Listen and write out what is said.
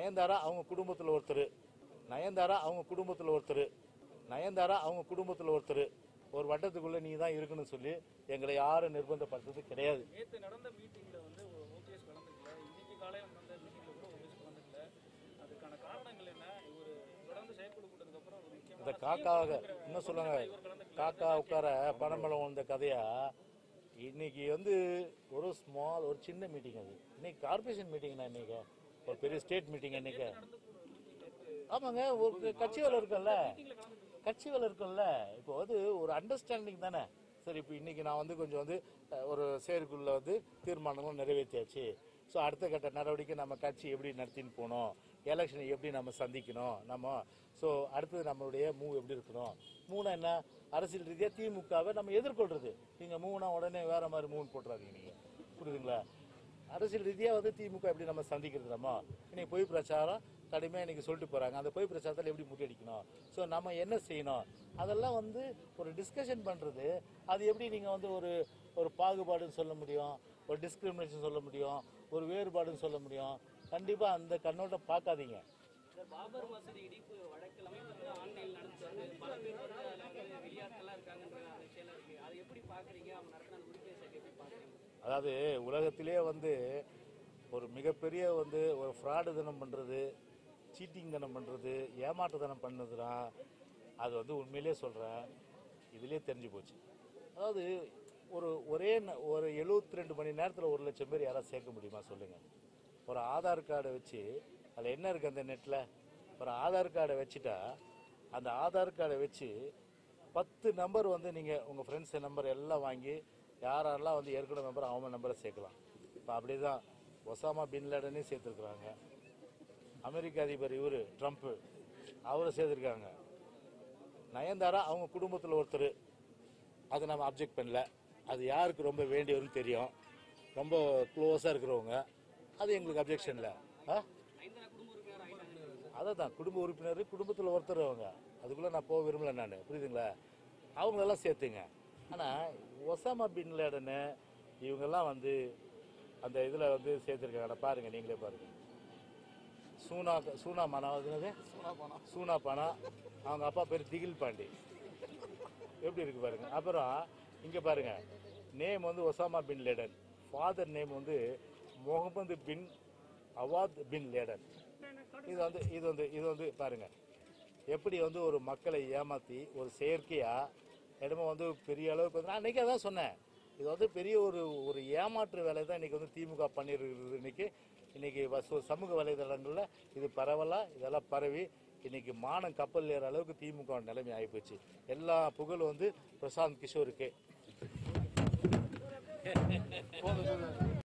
நயன்தாரா அவங்க குடும்பத்தில் ஒருத்தர் நயன்தாரா அவங்க குடும்பத்தில் ஒருத்தர் நயன்தாரா அவங்க குடும்பத்தில் ஒருத்தர் ஒரு வட்டத்துக்குள்ள நீ தான் இருக்கணும்னு சொல்லி எங்களை யாரும் நிர்பந்தப்படுத்துறது கிடையாது நேத்து நடந்த மீட்டிங்ல வந்து ஓபிஎஸ் கலந்துக்கல இன்னைக்கு காலையில் நடந்த மீட்டிங்ல கூட ஓபிஎஸ் கலந்துக்கல அதுக்கான காரணங்கள் என்ன இவர் தொடர்ந்து செயற்குழு கூட்டத்துக்கு அப்புறம் ஒரு இந்த முக்கியமான காக்காவுக்கு என்ன சொல்லுங்க காக்கா உட்கார பணம்பழம் வந்த கதையா இன்னைக்கு வந்து ஒரு ஸ்மால் ஒரு சின்ன மீட்டிங் அது இன்னைக்கு கார்பரேஷன் மீட்டிங்னா இன்னைக்கு ஒரு பெரிய ஸ்டேட் மீட்டிங் இன்னைக்கு ஆமாங்க ஒரு கட்சி வேலை இருக்குல்ல கட்சி வேலை இருக்குல்ல இப்போ வந்து ஒரு அண்டர்ஸ்டாண்டிங் தானே சரி இப்போ இன்னைக்கு நான் வந்து கொஞ்சம் வந்து அஹ், ஒரு செயற்குள்ள வந்து தீர்மானங்களும் நிறைவேற்றியாச்சு ஸோ அடுத்த கட்ட நடவடிக்கை நம்ம கட்சி எப்படி நடத்தின்னு போகணும் எலெக்ஷனை எப்படி நம்ம சந்திக்கணும் நம்ம ஸோ அடுத்தது நம்மளுடைய மூவ் எப்படி இருக்கணும் மூணா என்ன அரசியல் ரீதியாக திமுகவை நம்ம எதிர்கொள்றது நீங்கள் மூணா உடனே வேற மாதிரி மூணு போட்டுறாதீங்க நீங்கள் புரியுதுங்களா அரசியல் ரீதியாக வந்து திமுக எப்படி நம்ம சந்திக்கிறது நம்ம இன்னைக்கு பொய் பிரச்சாரம் கடுமையாக இன்னைக்கு சொல்லிட்டு போகிறாங்க அந்த பொய் பிரச்சாரத்தில் எப்படி முறியடிக்கணும் ஸோ நம்ம என்ன செய்யணும் அதெல்லாம் வந்து ஒரு டிஸ்கஷன் பண்ணுறது அது எப்படி நீங்கள் வந்து ஒரு ஒரு பாகுபாடுன்னு சொல்ல முடியும் ஒரு டிஸ்கிரிமினேஷன் சொல்ல முடியும் ஒரு வேறுபாடுன்னு சொல்ல முடியும் கண்டிப்பாக அந்த கண்ணோட்டம் பார்க்காதீங்க இந்த பாபர் மசூதி இடிப்பு வழக்கெல்லாமே வந்து ஆன்லைன் நடந்து வருது பல பேர் வந்து அதில் வந்து வெளியாட்கள்லாம் இருக்காங்கன்ற அந்த விஷயம் இருக்கு அதை எப்படி பாக்குறீங்க அவங்க நடத்தின அந்த உறுப்பினர் சேர்க்கை எப்படி பாக்குறீங்க அதாவது உலகத்திலே வந்து ஒரு மிகப்பெரிய வந்து ஒரு ஃப்ராடு தினம் பண்ணுறது சீட்டிங் தினம் பண்ணுறது ஏமாற்றுத்தனம் பண்ணதுனா அது வந்து உண்மையிலே சொல்கிறேன் இதுலேயே தெரிஞ்சு போச்சு அதாவது ஒரு ஒரே ந- ஒரு 72 ரெண்டு மணி நேரத்தில் ஒரு லட்சம் பேர் யாராவது சேர்க்க முடியுமா சொல்லுங்கள் ஒரு ஆதார் கார்டை வச்சு அதில் என்ன இருக்குது அந்த நெட்டில் ஒரு ஆதார் கார்டை வச்சுட்டா அந்த ஆதார் கார்டை வச்சு பத்து நம்பர் வந்து நீங்கள் உங்கள் ஃப்ரெண்ட்ஸ் நம்பர் எல்லாம் வாங்கி யார் யாரெல்லாம் வந்து ஏற்கனவே நம்பர் அவங்க நம்பரை சேர்க்கலாம் இப்போ அப்படி தான் ஒசாமா பின் லேடனையும் சேர்த்துருக்குறாங்க அமெரிக்க அதிபர் இவர் ட்ரம்ப்பு அவரை சேர்த்துருக்காங்க நயன்தாரா அவங்க குடும்பத்தில் ஒருத்தர் அதை நம்ம அப்ஜெக்ட் பண்ணல அது யாருக்கு ரொம்ப வேண்டியவர்னு தெரியும் ரொம்ப க்ளோஸாக இருக்கிறவங்க அது எங்களுக்கு அப்ஜெக்ஷன் இல்லை ஆ ஐந்தனா குடும்ப உறுப்பினர் ஐந்தனா அதை தான் குடும்ப உறுப்பினர் குடும்பத்தில் ஒருத்தர் அவங்க அதுக்குள்ளே நான் போக விரும்பல நான் புரியுதுங்களா அவங்களெல்லாம் சேர்த்துங்க ஆனால் ஒசாமா பின் லேடனு இவங்கெல்லாம் வந்து அந்த இதில் வந்து சேர்த்துருக்காங்க பாருங்கள் நீங்களே பாருங்கள் சூனா சூனா மனா என்னது சூனா பானா அவங்க அப்பா பேர் திகில் பாண்டி எப்படி இருக்கு பாருங்க அப்புறம் இங்கே பாருங்க நேம் வந்து Osama bin Laden father name வந்து Mohammed bin Awad bin Laden இது வந்து இது வந்து இது வந்து பாருங்க எப்படி வந்து ஒரு மக்களை ஏமாத்தி ஒரு செயற்கையா இடமா வந்து பெரிய அளவுக்கு வந்து நான் அன்னைக்கு அதான் சொன்னேன் இது வந்து பெரிய ஒரு ஒரு ஏமாற்று வேலை தான் இன்னைக்கு வந்து திமுக பண்ணிருக்கிறது இன்னைக்கு இன்னைக்கு வச- சமூக வலைதளங்கள்ல இது பரவலா இதெல்லாம் பரவி இன்னைக்கு மானம் கப்பல் ஏற அளவுக்கு திமுக நிலைமை ஆகிப்போச்சு எல்லா புகழும் வந்து பிரசாந்த் கிஷோருக்கு